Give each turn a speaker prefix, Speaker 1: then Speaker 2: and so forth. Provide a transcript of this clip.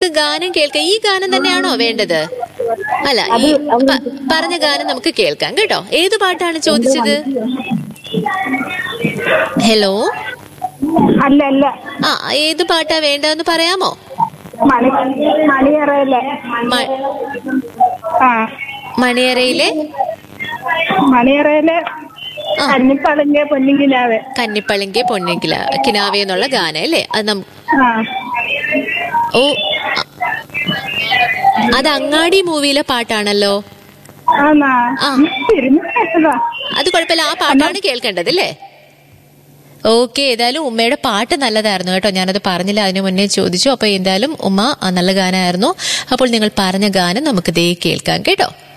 Speaker 1: ഗാനം കേൾക്കാം ഈ ഗാനം തന്നെയാണോ വേണ്ടത് അല്ല ഈ പ- പറഞ്ഞ ഗാനം നമുക്ക് കേൾക്കാം കേട്ടോ ഏത് പാട്ടാണ് ചോദിച്ചത് ഹലോ
Speaker 2: അല്ല അല്ല
Speaker 1: ആ ഏത് പാട്ടാ വേണ്ടതെന്ന് പറയാമോ
Speaker 2: മണി മണിയറയിലെ
Speaker 1: മ-
Speaker 2: ആ
Speaker 1: മണിയറയിലെ
Speaker 2: മണിയറയിലെ
Speaker 1: ആ.
Speaker 2: കന്നിപ്പളങ്ങിയ പൊന്നിങ്കിനാവ്
Speaker 1: കന്നിപ്പളിങ്കെ പൊന്നിക്കില കിനാവേ എന്നുള്ള ഗാനം അല്ലേ അത് നം
Speaker 2: ആ
Speaker 1: ഓ അ- അത് അങ്ങാടി മൂവിയിലെ പാട്ടാണല്ലോ
Speaker 2: ആന്നാ
Speaker 1: ആ.
Speaker 2: ഇരുന്ന് കേട്ടതാ
Speaker 1: അത് കുഴപ്പമില്ല ആ പാട്ടാണ് കേൾക്കേണ്ടത് അല്ലേ ഓക്കെ ഏതായാലും ഉമ്മയുടെ പാട്ട് നല്ലതായിരുന്നു കേട്ടോ ഞാനത് പറഞ്ഞില്ല അതിനു മുന്നേ ചോദിച്ചു അപ്പൊ എന്തായാലും ഉമ്മ ആ നല്ല ഗാനമായിരുന്നു അപ്പോൾ നിങ്ങൾ പറഞ്ഞ ഗാനം നമുക്ക് ദേ കേൾക്കാം കേട്ടോ